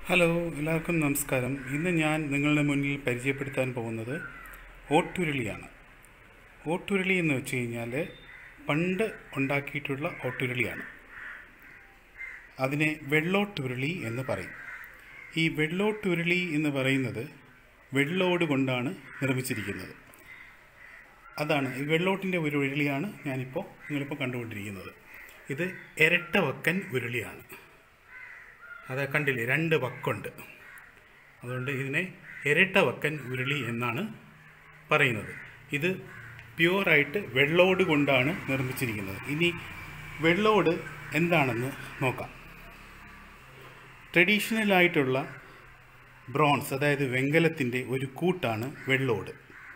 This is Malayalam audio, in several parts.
ഹലോ എല്ലാവർക്കും നമസ്കാരം ഇന്ന് ഞാൻ നിങ്ങളുടെ മുന്നിൽ പരിചയപ്പെടുത്താൻ പോകുന്നത് ഓട്ടുരുളിയാണ് ഓട്ടുരുളി എന്ന് വെച്ച് കഴിഞ്ഞാൽ പണ്ട് ഉണ്ടാക്കിയിട്ടുള്ള ഓട്ടുരുളിയാണ് അതിനെ വെള്ളോട്ടുരുളി എന്ന് പറയും ഈ വെള്ളോട്ടുരുളി എന്ന് പറയുന്നത് വെള്ളോട് കൊണ്ടാണ് നിർമ്മിച്ചിരിക്കുന്നത് അതാണ് ഈ വെള്ളോട്ടിൻ്റെ ഒരു ഉരുളിയാണ് ഞാനിപ്പോൾ നിങ്ങളിപ്പോൾ കണ്ടുകൊണ്ടിരിക്കുന്നത് ഇത് ഇരട്ടവക്കൻ ഉരുളിയാണ് അത് കണ്ടില്ലേ രണ്ട് വക്കുണ്ട് അതുകൊണ്ട് ഇതിനെ ഇരട്ടവക്കൻ ഉരുളി എന്നാണ് പറയുന്നത് ഇത് പ്യുവറായിട്ട് വെള്ളോട് കൊണ്ടാണ് നിർമ്മിച്ചിരിക്കുന്നത് ഇനി വെള്ളോട് എന്താണെന്ന് നോക്കാം ട്രഡീഷണലായിട്ടുള്ള ബ്രോൺസ് അതായത് വെങ്കലത്തിൻ്റെ ഒരു കൂട്ടാണ് വെള്ളോട്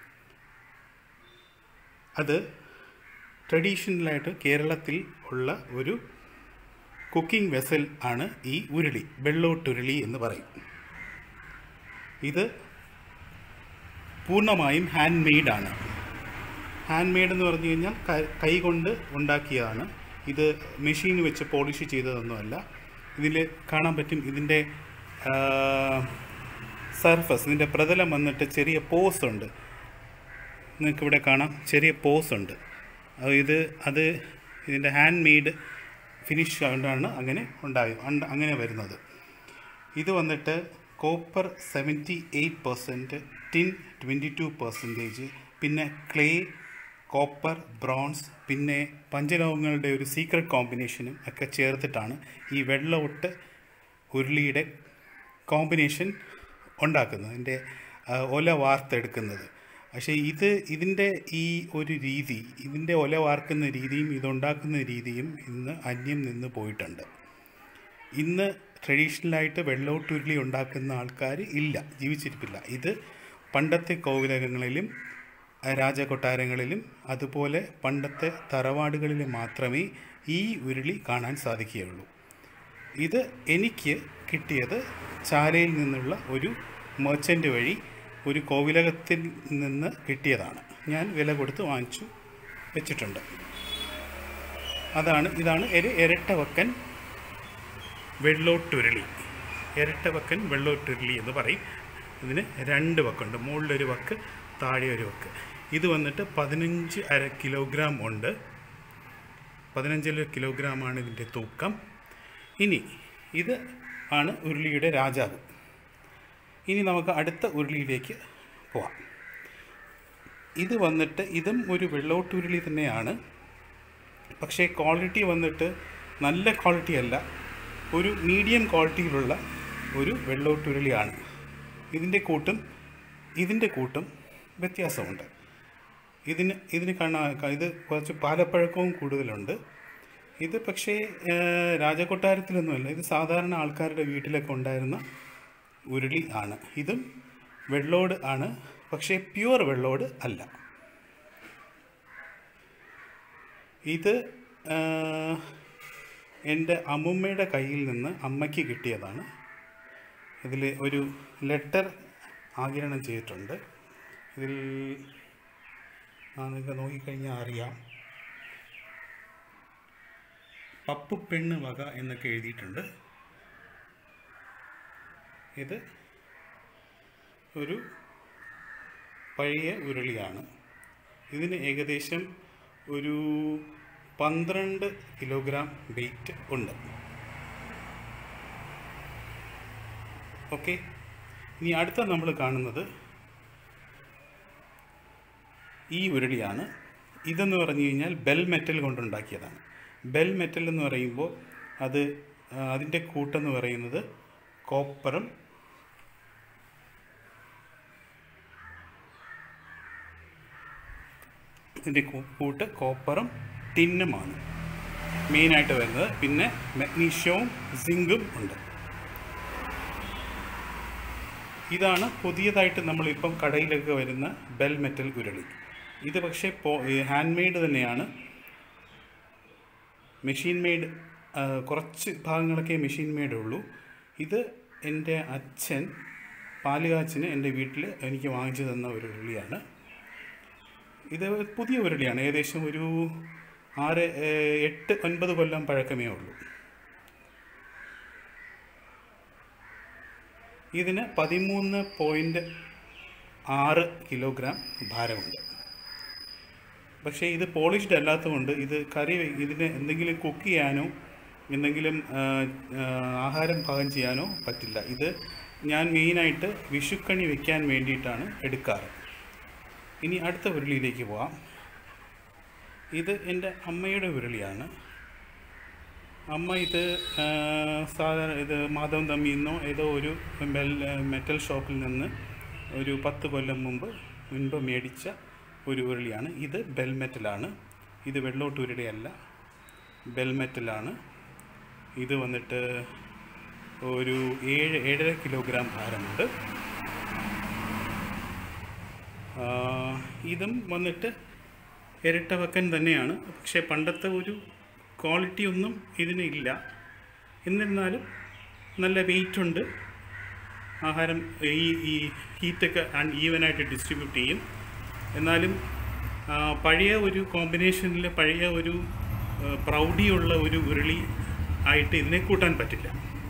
അത് ട്രഡീഷണലായിട്ട് കേരളത്തിൽ ഉള്ള ഒരു കുക്കിംഗ് വെസൽ ആണ് ഈ ഉരുളി വെള്ളോട്ടുരുളി എന്ന് പറയും ഇത് പൂർണ്ണമായും ഹാൻഡ് മെയ്ഡാണ് ഹാൻഡ് മെയ്ഡ് എന്ന് പറഞ്ഞു കഴിഞ്ഞാൽ ക- കൈ കൊണ്ട് ഉണ്ടാക്കിയതാണ് ഇത് മെഷീൻ വെച്ച് പോളിഷ് ചെയ്തതൊന്നുമല്ല ഇതിൽ കാണാൻ പറ്റും ഇതിൻ്റെ സർഫസ് ഇതിൻ്റെ പ്രതലം വന്നിട്ട് ചെറിയ പോസ് ഉണ്ട് നിങ്ങൾക്ക് ഇവിടെ കാണാം ചെറിയ പോസ് ഉണ്ട് അത് ഇത് അത് ഇതിൻ്റെ ഹാൻഡ് മെയ്ഡ് ഫിനിഷ് കൊണ്ടാണ് അങ്ങനെ ഉണ്ടായി ഉണ്ട് അങ്ങനെ വരുന്നത് ഇത് വന്നിട്ട് copper seventy eight percent tin twenty two percentage പിന്നെ ക്ലേ കോപ്പർ ബ്രോൺസ് പിന്നെ പഞ്ചലോഹങ്ങളുടെ ഒരു സീക്രട്ട് കോമ്പിനേഷനും ഒക്കെ ചേർത്തിട്ടാണ് ഈ വെള്ളമൊട്ട് ഉരുളിയുടെ കോമ്പിനേഷൻ ഉണ്ടാക്കുന്നത് ഇതിൻ്റെ ആ, ഒല വാർത്തെടുക്കുന്നത് പക്ഷേ ഇത് ഇതിൻ്റെ ഈ ഒരു രീതി ഇതിൻ്റെ ഒല വാർക്കുന്ന രീതിയും ഇതുണ്ടാക്കുന്ന രീതിയും ഇന്ന് അന്യം നിന്ന് പോയിട്ടുണ്ട് ഇന്ന് ട്രഡീഷണലായിട്ട് വെള്ളോട്ടുരുളി ഉണ്ടാക്കുന്ന ആൾക്കാർ ഇല്ല ജീവിച്ചിരിപ്പില്ല ഇത് പണ്ടത്തെ കോവിലകങ്ങളിലും അഹ് രാജകൊട്ടാരങ്ങളിലും അതുപോലെ പണ്ടത്തെ തറവാടുകളിലും മാത്രമേ ഈ ഉരുളി കാണാൻ സാധിക്കുകയുള്ളൂ ഇത് എനിക്ക് കിട്ടിയത് ചാലയിൽ നിന്നുള്ള ഒരു മെർച്ചൻ്റ് വഴി ഒരു കോവിലകത്തിൽ നിന്ന് കിട്ടിയതാണ് ഞാൻ വില കൊടുത്ത് വാങ്ങിച്ചു വെച്ചിട്ടുണ്ട് അതാണ് ഇതാണ് ഒരു ഇരട്ടവക്കൻ വെള്ളോട്ടുരുളി ഇരട്ടവക്കൻ വെള്ളോട്ടുരുളി എന്ന് പറയും ഇതിന് രണ്ട് വക്കുണ്ട് മുകളിലൊരു വക്ക് താഴെ ഒരു വക്ക് ഇത് വന്നിട്ട് പതിനഞ്ച് അര കിലോഗ്രാം ഉണ്ട് പതിനഞ്ചര കിലോഗ്രാമാണ് ഇതിൻ്റെ തൂക്കം ഇനി ഇത് ആണ് ഉരുളിയുടെ രാജാവ് ഇനി നമുക്ക് അടുത്ത ഉരുളിയിലേക്ക് പോവാം ഇത് വന്നിട്ട് ഇതും ഒരു വെള്ളോട്ടുരുളി തന്നെയാണ് പക്ഷേ ക്വാളിറ്റി വന്നിട്ട് നല്ല ക്വാളിറ്റി അല്ല ഒരു മീഡിയം ക്വാളിറ്റിയിലുള്ള ഒരു വെള്ളോട്ടുരുളിയാണ് ഇതിൻ്റെ കൂട്ടും ഇതിൻ്റെ കൂട്ടും വ്യത്യാസമുണ്ട് ഇതിന് ഇതിന് കാണാൻ ഇത് കുറച്ച് പാലപ്പഴക്കവും കൂടുതലുണ്ട് ഇത് പക്ഷേ ഏഹ്, രാജകൊട്ടാരത്തിലൊന്നുമല്ല ഇത് സാധാരണ ആൾക്കാരുടെ വീട്ടിലൊക്കെ ഉണ്ടായിരുന്ന ഉരുളി ആണ് ഇതും വെള്ളോട് ആണ് പക്ഷേ പ്യുവർ വെള്ളോട് അല്ല ഇത് ആഹ്, എൻ്റെ അമ്മുമ്മയുടെ കയ്യിൽ നിന്ന് അമ്മയ്ക്ക് കിട്ടിയതാണ് ഇതിൽ ഒരു ലെറ്റർ ആകിരണം ചെയ്തിട്ടുണ്ട് ഇതിൽ ആ നിങ്ങൾക്ക് നോക്കിക്കഴിഞ്ഞാൽ അറിയാം പപ്പു പെണ്ണ് വക എന്നൊക്കെ എഴുതിയിട്ടുണ്ട് ഇത് ഒരു പഴയ ഉരുളിയാണ് ഇതിന് ഏകദേശം ഒരു പന്ത്രണ്ട് കിലോഗ്രാം വെയിറ്റ് ഉണ്ട് ഓക്കെ ഇനി അടുത്ത നമ്മൾ കാണുന്നത് ഈ ഉരുളിയാണ് ഇതെന്ന് പറഞ്ഞു കഴിഞ്ഞാൽ ബെൽ മെറ്റൽ കൊണ്ടുണ്ടാക്കിയതാണ് ബെൽ മെറ്റൽ എന്ന് പറയുമ്പോൾ അത് ആ, അതിൻ്റെ കൂട്ടെന്ന് പറയുന്നത് കോപ്പറും ഇതിൻ്റെ കൂ- കൂട്ട് കോപ്പറും ടിന്നുമാണ് മെയിനായിട്ട് വരുന്നത് പിന്നെ മഗ്നീഷ്യവും സിങ്കും ഉണ്ട് ഇതാണ് പുതിയതായിട്ട് നമ്മളിപ്പം കടയിലൊക്കെ വരുന്ന ബെൽ മെറ്റൽ ഉരുളി ഇത് പക്ഷേ ഹാൻഡ് മെയ്ഡ് തന്നെയാണ് മെഷീൻ മെയ്ഡ് കുറച്ച് ഭാഗങ്ങളൊക്കെ മെഷീൻ മെയ്ഡ് ഉള്ളൂ ഇത് എൻ്റെ അച്ഛൻ പാലുകാച്ചിന് എൻ്റെ വീട്ടിൽ എനിക്ക് വാങ്ങിച്ചു തന്ന ഒരു ഉരുളിയാണ് ഇത് പുതിയ ഉരുളിയാണ് ഏകദേശം ഒരു ആറ് ഏഹ്, എട്ട് ഒൻപത് കൊല്ലം പഴക്കമേ ഉള്ളൂ ഇതിന് പതിമൂന്ന് പോയിൻറ്റ് ആറ് കിലോഗ്രാം ഭാരമുണ്ട് പക്ഷേ ഇത് പോളിഷ്ഡ് അല്ലാത്തതുകൊണ്ട് ഇത് കറി വെ- ഇതിന് എന്തെങ്കിലും കുക്ക് ചെയ്യാനോ എന്തെങ്കിലും ആ, ആ, ആഹാരം പാകം ചെയ്യാനോ പറ്റില്ല ഇത് ഞാൻ മെയിനായിട്ട് വിഷുക്കണി വെക്കാൻ വേണ്ടിയിട്ടാണ് എടുക്കാറ് ഇനി അടുത്ത ഉരുളിയിലേക്ക് പോവാം ഇത് എൻ്റെ അമ്മയുടെ ഉരുളിയാണ് അമ്മ ഇത് ആ, സാധാരണ ഇത് മാധവൻ തമ്മിൽ നിന്നോ ഏതോ ഒരു ബെൽ മെറ്റൽ ഷോപ്പിൽ നിന്ന് ഒരു പത്ത് കൊല്ലം മുമ്പ് മുൻപ് മേടിച്ച ഒരു ഉരുളിയാണ് ഇത് ബെൽ മെറ്റലാണ് ഇത് വെള്ളോട്ടുരുളിയല്ല ബെൽ മെറ്റലാണ് ഇത് വന്നിട്ട് ഒരു ഏഴ് ഏഴര കിലോഗ്രാം ഭാരമുണ്ട് ആ, ഇതും വന്നിട്ട് ഇരട്ടവക്കൻ തന്നെയാണ് പക്ഷേ പണ്ടത്തെ ഒരു ക്വാളിറ്റി ഒന്നും ഇതിന് ഇല്ല എന്നിരുന്നാലും നല്ല വെയിറ്റ് ഉണ്ട് ആഹാരം ഈ ഈ ഹീറ്റൊക്കെ ഈവനായിട്ട് ഡിസ്ട്രിബ്യൂട്ട് ചെയ്യും എന്നാലും ആ, പഴയ ഒരു കോമ്പിനേഷനിൽ പഴയ ഒരു ആ, പ്രൗഢിയുള്ള ഒരു ഉരുളി ആയിട്ട് ഇതിനെ കൂട്ടാൻ പറ്റില്ല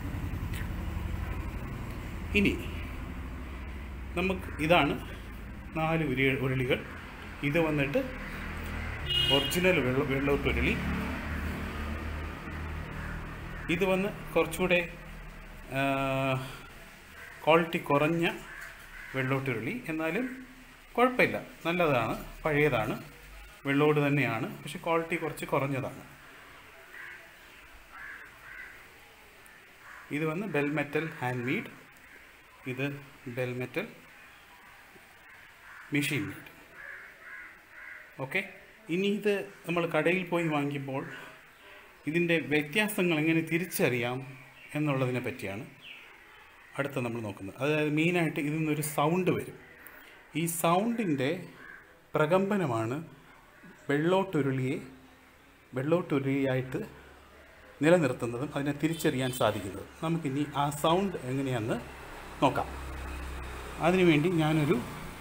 ഇനി നമുക്ക് ഇതാണ് നാല് ഉരി ഉരുളികൾ ഇത് വന്നിട്ട് ഒറിജിനൽ വെള്ള വെള്ളോട്ടുരുളി ഇത് വന്ന് കുറച്ചുകൂടെ ക്വാളിറ്റി കുറഞ്ഞ വെള്ളോട്ടുരുളി എന്നാലും കുഴപ്പമില്ല നല്ലതാണ് പഴയതാണ് വെള്ളോട് തന്നെയാണ് പക്ഷെ ക്വാളിറ്റി കുറച്ച് കുറഞ്ഞതാണ് ഇത് വന്ന് ബെൽ മെറ്റൽ ഹാൻഡ് മെയ്ഡ് ഇത് bell metal machine made okay ഇനി ഇത് നമ്മൾ കടയിൽ പോയി വാങ്ങിക്കുമ്പോൾ ഇതിൻ്റെ വ്യത്യാസങ്ങൾ എങ്ങനെ തിരിച്ചറിയാം എന്നുള്ളതിനെ പറ്റിയാണ് അടുത്ത നമ്മൾ നോക്കുന്നത് അതായത് മെയിനായിട്ട് ഇതിൽ നിന്നൊരു സൗണ്ട് വരും ഈ സൗണ്ടിൻ്റെ പ്രകമ്പനമാണ് വെള്ളോട്ടുരുളിയെ വെള്ളോട്ടുരുളിയായിട്ട് നിലനിർത്തുന്നതും അതിനെ തിരിച്ചറിയാൻ സാധിക്കുന്നതും നമുക്കിനി ആ സൗണ്ട് എങ്ങനെയാണെന്ന് നോക്കാം അതിനുവേണ്ടി ഞാനൊരു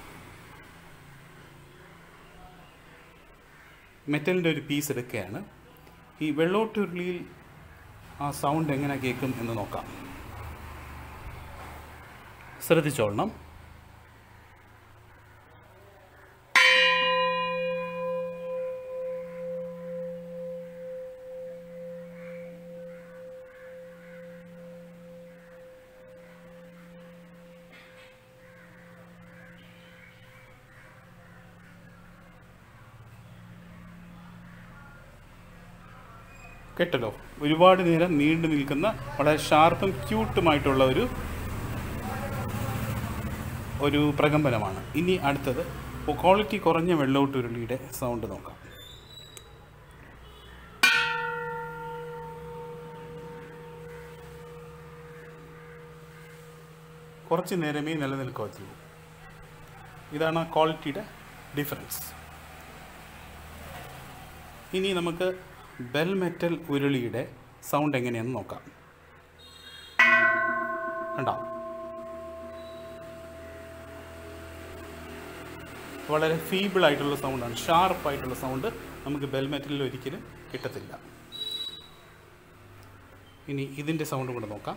മെറ്റലിൻ്റെ ഒരു പീസ് എടുക്കുകയാണ് ഈ വെള്ളോട്ടുരുളിയിൽ ആ സൗണ്ട് എങ്ങനെ കേൾക്കും എന്ന് നോക്കാം ശ്രദ്ധിച്ചോളണം കേട്ടല്ലോ ഒരുപാട് നേരം നീണ്ടു നിൽക്കുന്ന വളരെ ഷാർപ്പും ക്യൂട്ടുമായിട്ടുള്ള ഒരു ഒരു പ്രകമ്പനമാണ് ഇനി അടുത്തത് ക്വാളിറ്റി കുറഞ്ഞ വെള്ളോട്ടുരുളിയുടെ സൗണ്ട് നോക്കാം കുറച്ച് നേരമേ നിലനിൽക്കത്തുള്ളൂ ഇതാണ് ആ ക്വാളിറ്റിയുടെ ഡിഫറൻസ് ഇനി നമുക്ക് ബെൽ മെറ്റൽ ഉരുളിയുടെ സൗണ്ട് എങ്ങനെയാണെന്ന് നോക്കാം കണ്ടോ വളരെ ഫീബിൾ ആയിട്ടുള്ള സൗണ്ടാണ് ഷാർപ്പ് ആയിട്ടുള്ള സൗണ്ട് നമുക്ക് ബെൽ മെറ്റലിൽ ഒരിക്കലും കിട്ടത്തില്ല ഇനി ഇതിൻ്റെ സൗണ്ട് കൂടെ നോക്കാം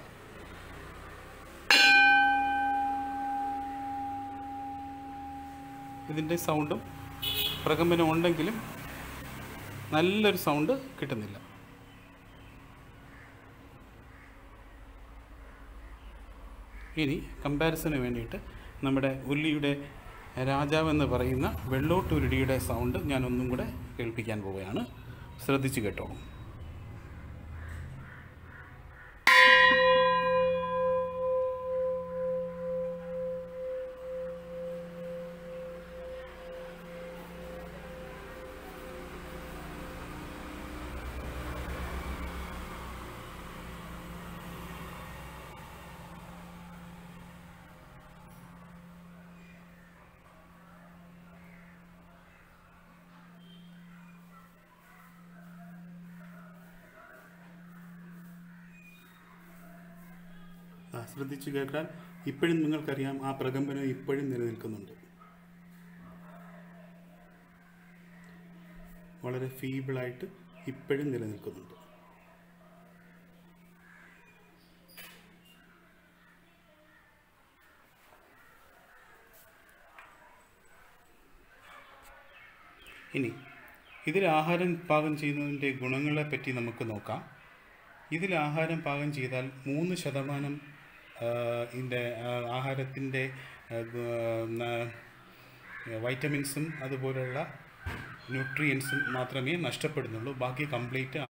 ഇതിൻ്റെ സൗണ്ടും പ്രകമ്പനം ഉണ്ടെങ്കിലും നല്ലൊരു സൗണ്ട് കിട്ടുന്നില്ല ഇനി കമ്പാരിസന് വേണ്ടിയിട്ട് നമ്മുടെ ഉള്ളിയുടെ രാജാവെന്ന് പറയുന്ന വെള്ളോട്ടുരുടിയുടെ സൗണ്ട് ഞാൻ ഒന്നും കൂടെ കേൾപ്പിക്കാൻ പോവുകയാണ് ശ്രദ്ധിച്ച് കേട്ടോളൂ ആ ശ്രദ്ധിച്ചു കേൾക്കാൻ ഇപ്പോഴും നിങ്ങൾക്കറിയാം ആ പ്രകമ്പനം ഇപ്പോഴും നിലനിൽക്കുന്നുണ്ട് വളരെ ഫീബിളായിട്ട് ഇപ്പോഴും നിലനിൽക്കുന്നുണ്ട് ഇനി ഇതിൽ ആഹാരം പാകം ചെയ്യുന്നതിൻ്റെ ഗുണങ്ങളെ പറ്റി നമുക്ക് നോക്കാം ഇതിൽ ആഹാരം പാകം ചെയ്താൽ മൂന്ന് ശതമാനം ആ, ഇതിൻ്റെ ആഹാരത്തിൻ്റെ വൈറ്റമിൻസും അതുപോലുള്ള ന്യൂട്രിയൻസും മാത്രമേ നഷ്ടപ്പെടുന്നുള്ളൂ ബാക്കി കംപ്ലീറ്റ്